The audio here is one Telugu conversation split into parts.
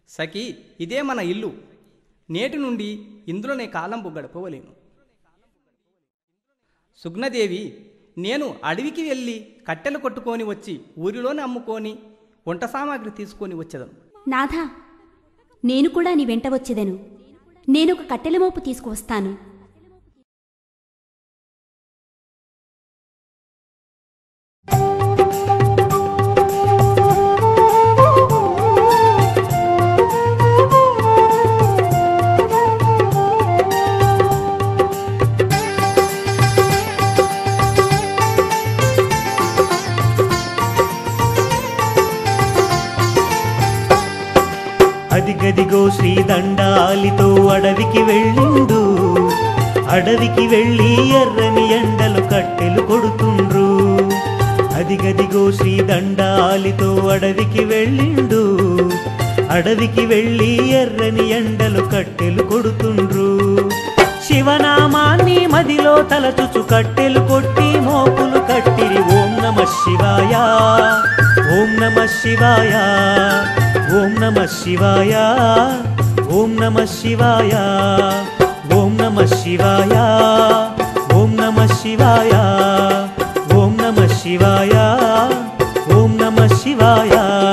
సఖీ ఇదే మన ఇల్లు నేటి నుండి ఇందులోనే కాలంపు గడపవలేను సుగ్నదేవి నేను అడవికి వెళ్ళి కట్టెలు కొట్టుకొని వచ్చి ఊరిలోనే అమ్ముకొని వంట సామాగ్రి తీసుకొని వచ్చేదను నాథా నేను కూడా నీ వెంట వచ్చేదను నేనొక కట్టెల మోపు తీసుకువస్తాను అదిగదిగో శ్రీదండాలితో అడవికి వెళ్ళిండు అడవికి వెళ్ళి ఎర్రని ఎండలు కట్టెలు కొడుతుండ్రు అదిగదిగో శ్రీదండాలితో అడవికి వెళ్ళిండు అడవికి వెళ్ళి ఎర్రని ఎండలు కట్టెలు కొడుతుండ్రు శివనామాన్ని మదిలో తలచుచు కట్టెలు కొట్టి మోపులు కట్టిరి ఓం నమ శివాయ ఓం నమ శివాయ ఓం నమ శివాయ ఓం నమ శివాయ ఓం నమ శివాయ ఓం నమ శివాయ ఓం నమ శివాయ ఓం నమ శివాయ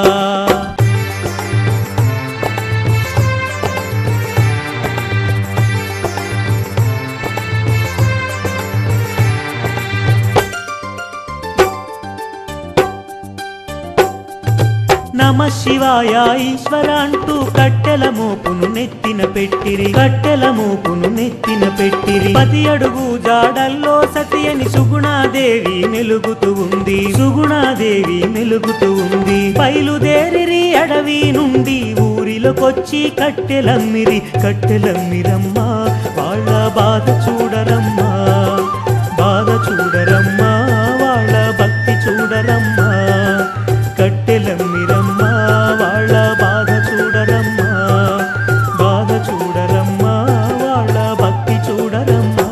నమ శివాయ ఈశ్వర అంటూ కట్టెల మోపును నెత్తిన పెట్టిరి కట్టెల మోపును నెత్తిన పెట్టిరి పది అడుగు జాడల్లో సతి అని సుగుణాదేవి మెలుగుతూ ఉంది సుగుణాదేవి మెలుగుతూ ఉంది బయలుదేరిరి అడవి నుండి ఊరిలోకొచ్చి కట్టెలమ్మిరి కట్టెలమ్మిరమ్మా వాళ్ళ బాధ చూడరమ్మా బాధ చూడరమ్మా వాళ్ళ భక్తి చూడరమ్మా కట్టెలమ్మిరమ్మా వాళ్ళ బాధ చూడరమ్మా బాధ చూడరమ్మా వాళ్ళ భక్తి చూడరమ్మా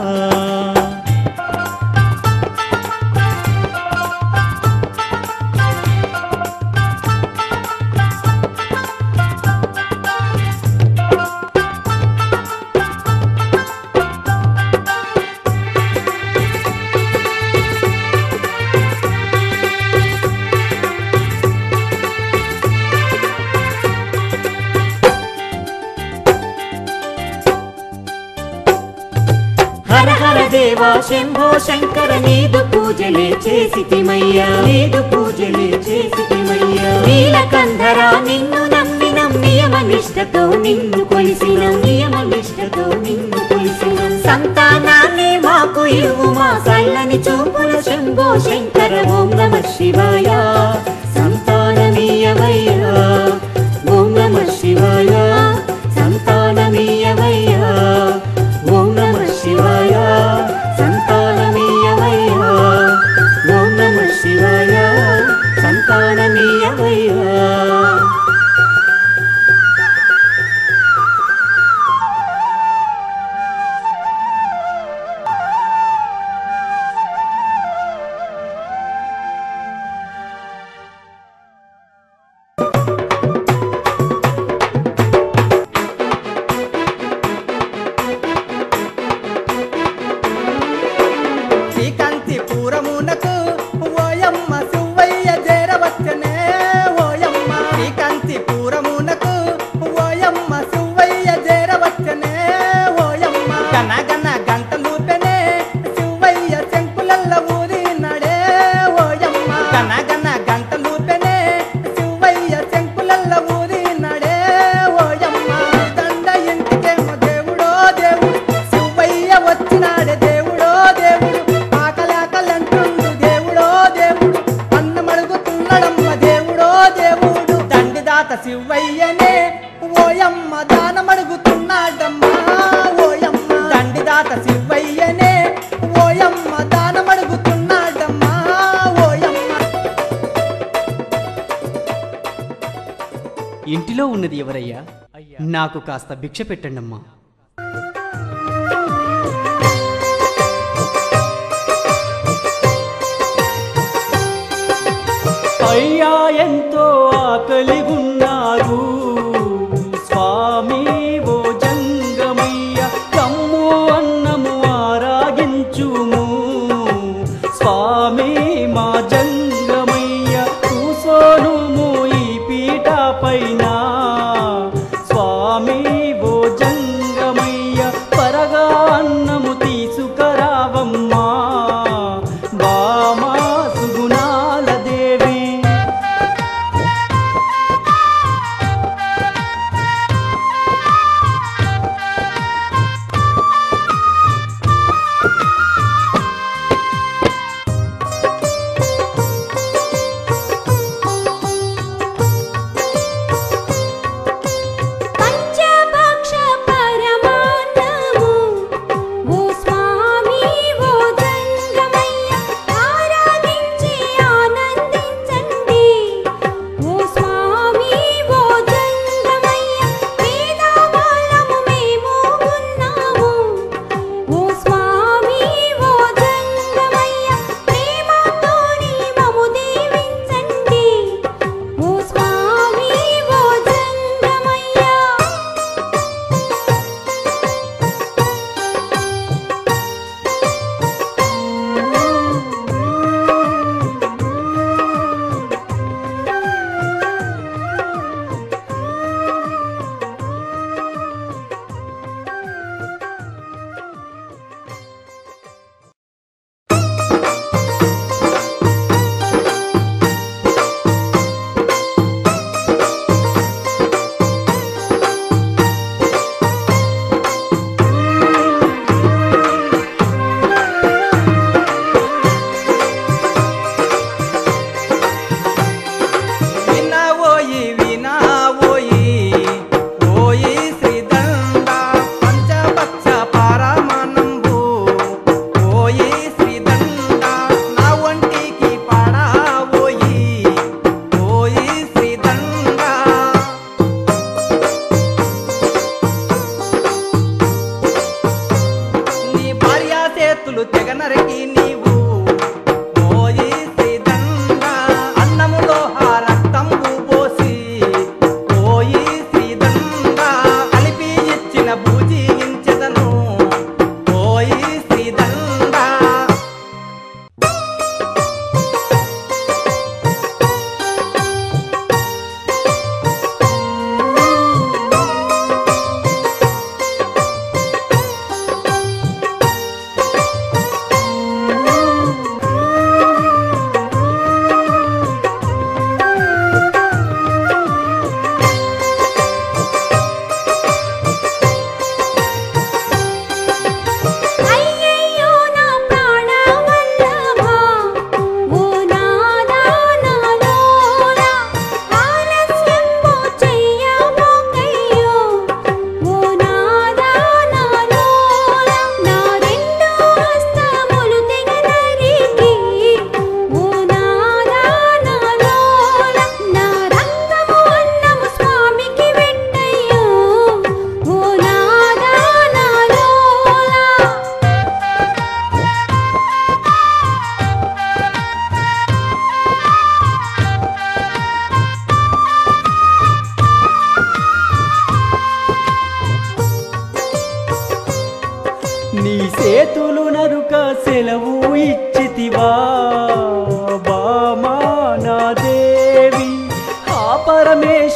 హర హర దేవా శంభో శంకర నీదు పూజలే చేసితిమయ్యా నీదు పూజలే చేసితిమయ్యా నీలకంధర నిన్ను నమ్మిన నియమ నిష్టతో నిన్ను కొలిసిన నియమ నిష్టతో నిన్ను కొలిసిన సంతానాన్ని మాకు ఇవ్వు మా చల్లని చూపుల శంభో శంకర ఓం నమ శివాయ సంతానమీయవయ్యా ఓం నమ శివాయ సంతానమీయవయ్యా ఓం నమ శివాయ సంతానమీయవయ్యా ఓం నమ శివాయ సంతానమీయవయ్యా శ్రీకాంతి పూరమునకు ఓయమ్మ సువ్వయ్య చేరవచ్చనే ఓయమ్మ శ్రీకాంతి పూరమునకు ఓయమ్మ సువ్వయ్య చేరవచ్చనే ఓయమ్మ గనగన గంటలూపెనే సువ్వయ్య శంకులల్ల ఊరినడే ఓయమ్మ గనగన గంటలూపెనే సువ్వయ్య శంకులల్ల ఊరినడే ఓయమ్మ దండ ఇంటికేమో దేవుడో దేవుడు సువ్వయ్య వచ్చినాడే దేవుడో దేవుడు ఆకలి ఆకలి అంటుండు దేవుడో దేవుడు అన్నం అడుగుతున్నాడమ్మ దేవుడో దేవుడు దండిదాత శివయ్యనే ఓయమ్మ దానం అడుగుతున్నాడమ్మా ఓయమ్మ దండిదాత శివయ్యనే ఓయమ్మ దానం అడుగుతున్నాడమ్మా ఓయమ్మ ఇంటిలో ఉన్నది ఎవరయ్యా నాకు కాస్త భిక్ష పెట్టండమ్మా అయ్యా ఎంతో ఆకలిగున్నారు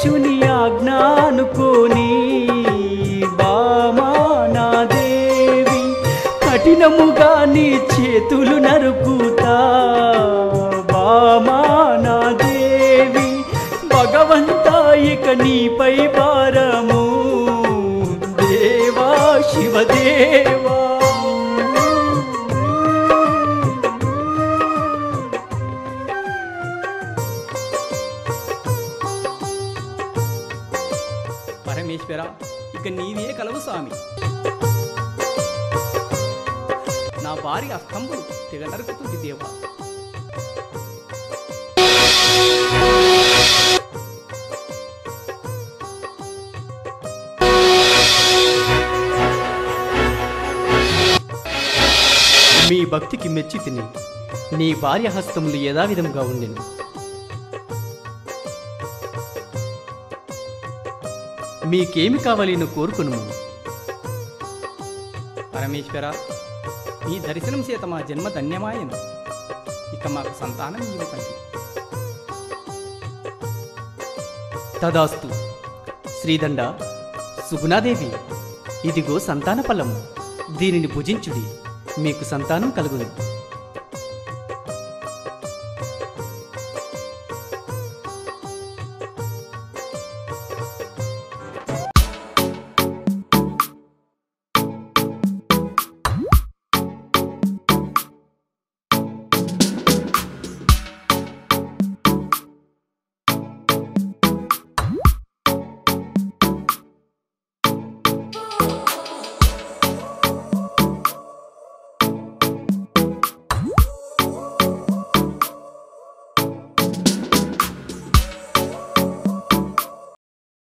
పరమేశుని ఆజ్ఞానుకోని బామా నా దేవి కఠినముగా నీ చేతులు నరుకుతా బామా నా దేవి భగవంతా ఇక నీపై భారము దేవా శివదేవా పరమేశ్వర ఇక నీవే కలవు స్వామి నా భార్య స్తంభులు తెగ నరుకుతుంది దేవా మీ భక్తికి మెచ్చి తిని నీ భార్య హస్తములు యథావిధంగా ఉండెను మీకేమి కావాలినో కోరుకును పరమేశ్వర నీ దర్శనం చేత మా జన్మ ధన్యమాయను ఇక మాకు సంతానం ఇవ్వకండి తదాస్తు శ్రీదండ సుగుణాదేవి ఇదిగో సంతాన ఫలము దీనిని భుజించుడి మీకు సంతానం కలుగును